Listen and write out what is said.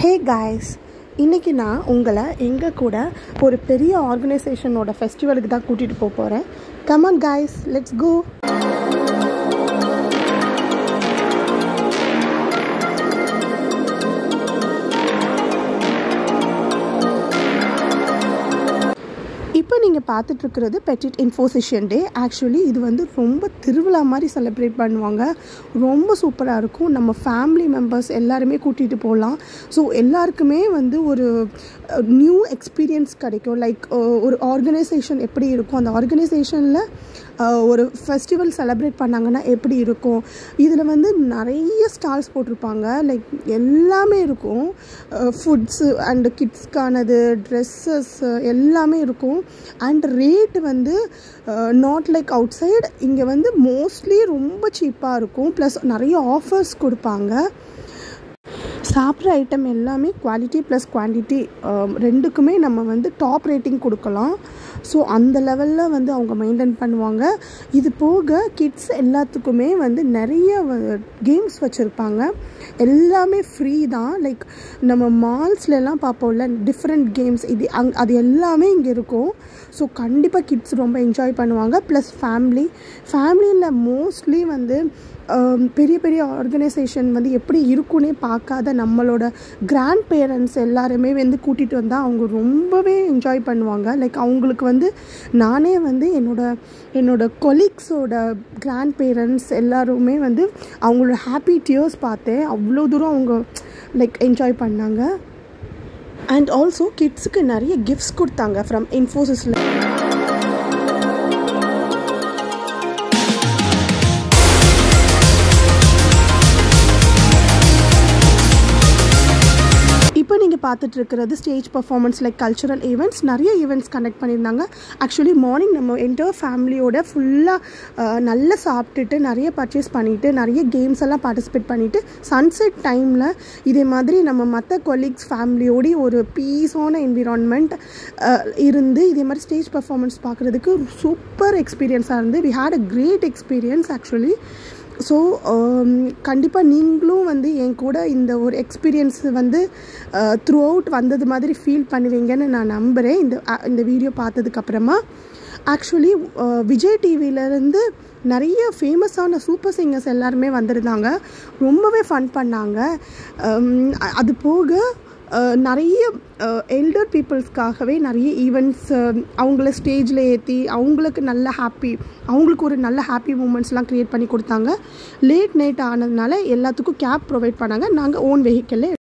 hey guys இன்றைக்கி நான் உங்களை எங்கள் கூட ஒரு பெரிய ஆர்கனைசேஷனோட ஃபெஸ்டிவலுக்கு தான் கூட்டிகிட்டு போக போகிறேன் கமான் காய்ஸ் லெட்ஸ் கோ இப்போ நீங்கள் பார்த்துட்ருக்கிறது பெட்டிட் இன்ஃபோசிஷன் டே ஆக்சுவலி இது வந்து ரொம்ப திருவிழா மாதிரி செலிப்ரேட் பண்ணுவாங்க ரொம்ப சூப்பராக இருக்கும் நம்ம ஃபேமிலி மெம்பர்ஸ் எல்லாருமே கூட்டிகிட்டு போகலாம் ஸோ எல்லாருக்குமே வந்து ஒரு நியூ எக்ஸ்பீரியன்ஸ் கிடைக்கும் லைக் ஒரு ஆர்கனைசேஷன் எப்படி இருக்கும் அந்த ஆர்கனைசேஷனில் ஒரு ஃபெஸ்டிவல் செலிப்ரேட் பண்ணாங்கன்னா எப்படி இருக்கும் இதில் வந்து நிறைய ஸ்டால்ஸ் போட்டிருப்பாங்க லைக் எல்லாமே இருக்கும் ஃபுட்ஸு அண்டு கிட்ஸ்க்கானது ட்ரெஸ்ஸஸ் எல்லாமே இருக்கும் அண்ட் ரேட் வந்து நாட் லைக் அவுட் சைடு இங்கே வந்து மோஸ்ட்லி ரொம்ப சீப்பாக இருக்கும் ப்ளஸ் நிறைய ஆஃபர்ஸ் கொடுப்பாங்க சாப்பிட்ற ஐட்டம் எல்லாமே குவாலிட்டி ப்ளஸ் குவான்டிட்டி ரெண்டுக்குமே நம்ம வந்து டாப் ரேட்டிங் கொடுக்கலாம் ஸோ அந்த லெவலில் வந்து அவங்க மெயின்டைன் பண்ணுவாங்க இது போக கிட்ஸ் எல்லாத்துக்குமே வந்து நிறைய கேம்ஸ் வச்சுருப்பாங்க எல்லாமே ஃப்ரீ தான் லைக் நம்ம மால்ஸ்லலாம் பார்ப்போம்ல டிஃப்ரெண்ட் கேம்ஸ் இது அங் அது எல்லாமே இங்கே இருக்கும் ஸோ கண்டிப்பாக கிட்ஸ் ரொம்ப என்ஜாய் பண்ணுவாங்க ப்ளஸ் ஃபேமிலி ஃபேமிலியில் மோஸ்ட்லி வந்து பெரிய பெரிய ஆர்கனைசேஷன் வந்து எப்படி இருக்குன்னே பார்க்காத நம்மளோட கிராண்ட் பேரண்ட்ஸ் எல்லாருமே வந்து கூட்டிகிட்டு வந்தால் அவங்க ரொம்பவே என்ஜாய் பண்ணுவாங்க லைக் அவங்களுக்கு வந்து நானே வந்து என்னோட என்னோட கொலீக்ஸோட கிராண்ட் பேரண்ட்ஸ் எல்லாருமே வந்து அவங்களோட ஹாப்பி டியர்ஸ் பார்த்தேன் அவ்வளோ தூரம் அவங்க லைக் என்ஜாய் பண்ணாங்க அண்ட் ஆல்சோ கிட்ஸுக்கு நிறைய கிஃப்ட்ஸ் கொடுத்தாங்க ஃப்ரம் இன்ஃபோசிஸில் இப்போ நீங்கள் பார்த்துட்டு இருக்கிறது stage performance like cultural events நிறைய ஈவெண்ட்ஸ் கண்டக்ட் பண்ணியிருந்தாங்க ஆக்சுவலி மார்னிங் நம்ம என்டர் ஃபேமிலியோட ஃபுல்லாக நல்லா சாப்பிட்டுட்டு நிறைய பர்ச்சேஸ் பண்ணிவிட்டு நிறைய கேம்ஸ் எல்லாம் பார்ட்டிசிபேட் பண்ணிவிட்டு சன்செட் டைமில் இதே மாதிரி நம்ம மற்ற கொலீக்ஸ் ஃபேமிலியோடு ஒரு பீஸான என்விரான்மெண்ட் இருந்து இதே மாதிரி ஸ்டேஜ் பர்ஃபார்மன்ஸ் பார்க்குறதுக்கு சூப்பர் எக்ஸ்பீரியன்ஸாக இருந்து we had a great experience actually so கண்டிப்பாக நீங்களும் வந்து என் கூட இந்த ஒரு எக்ஸ்பீரியன்ஸ் வந்து த்ரூ அவுட் வந்தது மாதிரி ஃபீல் பண்ணுவீங்கன்னு நான் நம்புகிறேன் இந்த இந்த வீடியோ பார்த்ததுக்கப்புறமா ஆக்சுவலி விஜய் டிவியிலேருந்து நிறைய ஃபேமஸான சூப்பர் சிங்கர்ஸ் எல்லாருமே வந்திருந்தாங்க ரொம்பவே ஃபன் பண்ணாங்க அது போக நிறைய எல்டர் பீப்புள்ஸ்க்காகவே நிறைய ஈவெண்ட்ஸ் அவங்கள ஸ்டேஜில் ஏற்றி அவங்களுக்கு நல்ல ஹாப்பி அவங்களுக்கு ஒரு நல்ல ஹாப்பி மூமெண்ட்ஸ்லாம் க்ரியேட் பண்ணி கொடுத்தாங்க லேட் நைட் ஆனதுனால எல்லாத்துக்கும் கேப் ப்ரொவைட் பண்ணாங்க நாங்கள் ஓன் வெஹிக்கிளில்